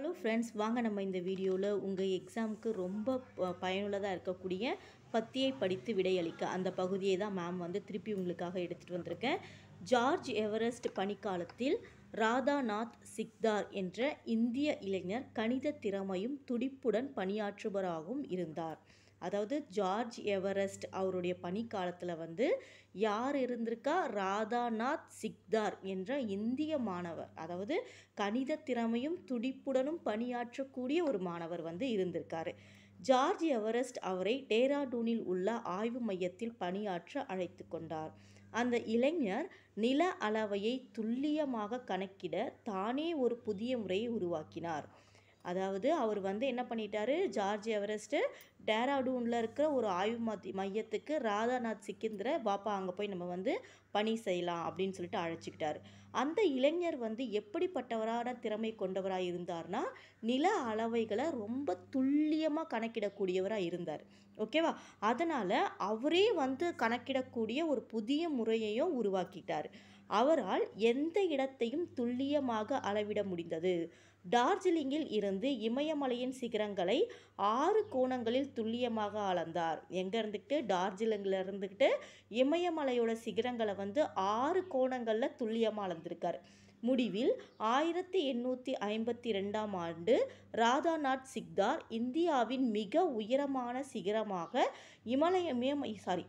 hello friends வாங்க நம்ம இந்த வீடியோவில் உங்கள் எக்ஸாமுக்கு ரொம்ப ப- பயனுள்ளதாக இருக்கக்கூடிய பத்தியை படித்து விடையளிக்க அந்த பகுதியை தான் மேம் வந்து திருப்பி உங்களுக்காக எடுத்துகிட்டு வந்திருக்கேன் ஜார்ஜ் எவரெஸ்ட் பனிக்காலத்தில் ராதாநாத் சிக்தார் என்ற இந்திய இளைஞர் கணித திறமையும் துடிப்புடன் பணியாற்றுபவராகவும் இருந்தார் அதாவது ஜார்ஜ் எவரெஸ்ட் அவருடைய பணிக்காலத்தில் வந்து யார் இருந்திருக்கா ராதாநாத் சிக்தார் என்ற இந்திய மாணவர் அதாவது கணித திறமையும் துடிப்புடனும் பணியாற்றக்கூடிய ஒரு மாணவர் வந்து இருந்திருக்காரு ஜார்ஜ் எவரெஸ்ட் அவரை டேராடூனில் உள்ள ஆய்வு மையத்தில் பணியாற்ற அழைத்து கொண்டார் அந்த இளைஞர் நில அளவையை துல்லியமாக கணக்கிட தானே ஒரு புதிய முறையை உருவாக்கினார் அதாவது அவர் வந்து என்ன பண்ணிட்டாரு ஜார்ஜ் எவரெஸ்ட்டு டேராடூனில் இருக்கிற ஒரு ஆய்வு மத்தி மையத்துக்கு ராதாநாத் சிக்கிந்திர பாப்பா அங்கே போய் நம்ம வந்து பணி செய்யலாம் அப்படின்னு சொல்லிட்டு அழைச்சிக்கிட்டாரு அந்த இளைஞர் வந்து எப்படிப்பட்டவரான திறமை கொண்டவராக இருந்தார்னா நில அளவைகளை ரொம்ப துல்லியமாக கணக்கிடக்கூடியவராக இருந்தார் ஓகேவா அதனால் அவரே வந்து கணக்கிடக்கூடிய ஒரு புதிய முறையையும் உருவாக்கிட்டார் அவரால் எந்த இடத்தையும் துல்லியமாக அளவிட முடிந்தது டார்ஜிலிங்கில் இருந்து இமயமலையின் சிகரங்களை ஆறு கோணங்களில் துல்லியமாக அளந்தார் எங்கே இருந்துக்கிட்டு டார்ஜிலிங்கில் இருந்துக்கிட்டு இமயமலையோட சிகரங்களை வந்து ஆறு கோணங்களில் துல்லியமாக அளந்திருக்கார் முடிவில் ஆயிரத்தி எண்ணூற்றி ஐம்பத்தி ரெண்டாம் ஆண்டு ராதாநாத் சிக்தார் இந்தியாவின் மிக உயரமான சிகரமாக இமலய இமய சாரி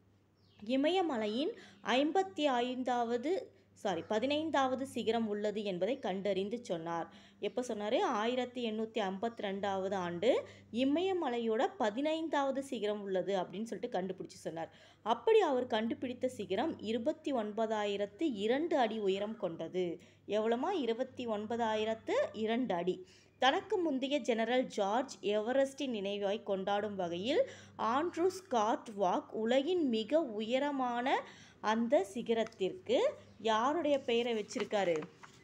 இமயமலையின் ஐம்பத்தி ஐந்தாவது சாரி பதினைந்தாவது சிகரம் உள்ளது என்பதை கண்டறிந்து சொன்னார் எப்போ சொன்னார் ஆயிரத்தி எண்ணூற்றி ஐம்பத்தி ரெண்டாவது ஆண்டு இமயமலையோட பதினைந்தாவது சிகரம் உள்ளது அப்படின்னு சொல்லிட்டு கண்டுபிடிச்சு சொன்னார் அப்படி அவர் கண்டுபிடித்த சிகரம் இருபத்தி ஒன்பதாயிரத்து இரண்டு அடி உயரம் கொண்டது எவ்வளோமா இருபத்தி ஒன்பதாயிரத்து இரண்டு அடி தனக்கு முந்தைய ஜெனரல் ஜார்ஜ் எவரெஸ்டின் நினைவாய் கொண்டாடும் வகையில் ஆண்ட்ரூ ஸ்காட் வாக் உலகின் மிக உயரமான அந்த சிகரத்திற்கு யாருடைய பெயரை வச்சிருக்காரு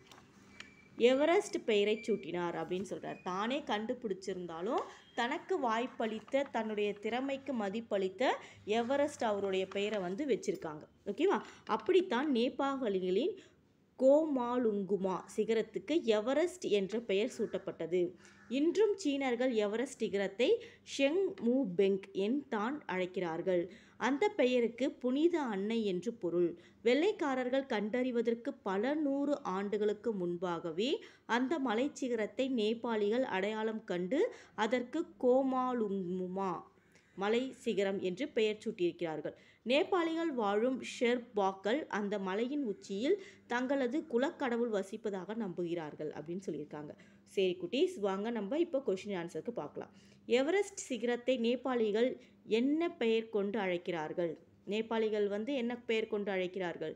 எவரெஸ்ட் பெயரை சூட்டினார் அப்படின்னு சொல்கிறார் தானே கண்டுபிடிச்சிருந்தாலும் தனக்கு வாய்ப்பளித்த தன்னுடைய திறமைக்கு மதிப்பளித்த எவரெஸ்ட் அவருடைய பெயரை வந்து வச்சிருக்காங்க ஓகேவா அப்படித்தான் நேபாளிகளின் கோமாலுங்குமா சிகரத்துக்கு எவரெஸ்ட் என்ற பெயர் சூட்டப்பட்டது இன்றும் சீனர்கள் எவரெஸ்ட் சிகரத்தை ஷெங் மூ பெங் என் தான் அழைக்கிறார்கள் அந்த பெயருக்கு புனித அன்னை என்று பொருள் வெள்ளைக்காரர்கள் கண்டறிவதற்கு பல நூறு ஆண்டுகளுக்கு முன்பாகவே அந்த மலைச்சிகரத்தை நேபாளிகள் அடையாளம் கண்டு அதற்கு கோமாலுங்குமா மலை சிகரம் என்று பெயர் சூட்டியிருக்கிறார்கள் நேபாளிகள் வாழும் ஷெர்பாக்கள் அந்த மலையின் உச்சியில் தங்களது குலக்கடவுள் வசிப்பதாக நம்புகிறார்கள் அப்படின்னு சொல்லியிருக்காங்க சரி குட்டீஸ் வாங்க நம்ம இப்போ கொஷின் ஆன்சருக்கு பார்க்கலாம் எவரெஸ்ட் சிகரத்தை நேபாளிகள் என்ன பெயர் கொண்டு அழைக்கிறார்கள் நேபாளிகள் வந்து என்ன பெயர் கொண்டு அழைக்கிறார்கள்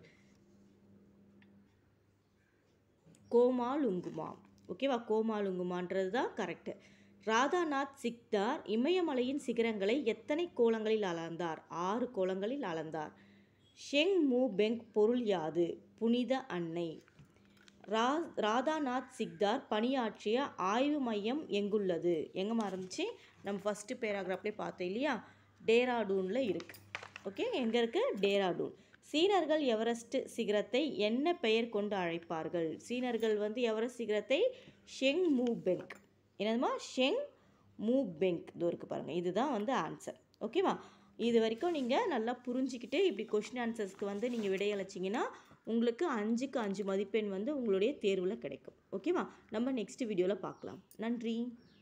கோமாலுங்குமா ஓகேவா கோமாலுங்குமான்றது தான் கரெக்டு ராதாநாத் சிக்தார் இமயமலையின் சிகரங்களை எத்தனை கோலங்களில் அளந்தார் ஆறு கோலங்களில் அளந்தார் ஷெங் மூ பெங் பொருள் யாது புனித அன்னை ரா ராதாநாத் சிக்தார் பணியாற்றிய ஆய்வு மையம் எங்குள்ளது எங்கே இருந்துச்சு நம்ம ஃபஸ்ட்டு பேராகிராஃப்லேயே பார்த்தோம் இல்லையா டேராடூனில் இருக்குது ஓகே எங்கே இருக்குது டேராடூன் சீனர்கள் எவரெஸ்ட் சிகரத்தை என்ன பெயர் கொண்டு அழைப்பார்கள் சீனர்கள் வந்து எவரெஸ்ட் சிகரத்தை ஷெங் மூ பெங் என்னதுமா ஷெங் மூ பெங் இதோ இருக்குது பாருங்கள் இதுதான் வந்து ஆன்சர் ஓகேவா இது வரைக்கும் நீங்கள் நல்லா புரிஞ்சிக்கிட்டு இப்படி கொஷின் ஆன்சர்ஸ்க்கு வந்து நீங்கள் விடையளிச்சிங்கன்னா உங்களுக்கு அஞ்சுக்கு அஞ்சு மதிப்பெண் வந்து உங்களுடைய தேர்வில் கிடைக்கும் ஓகேவா நம்ம நெக்ஸ்ட் வீடியோவில் பார்க்கலாம் நன்றி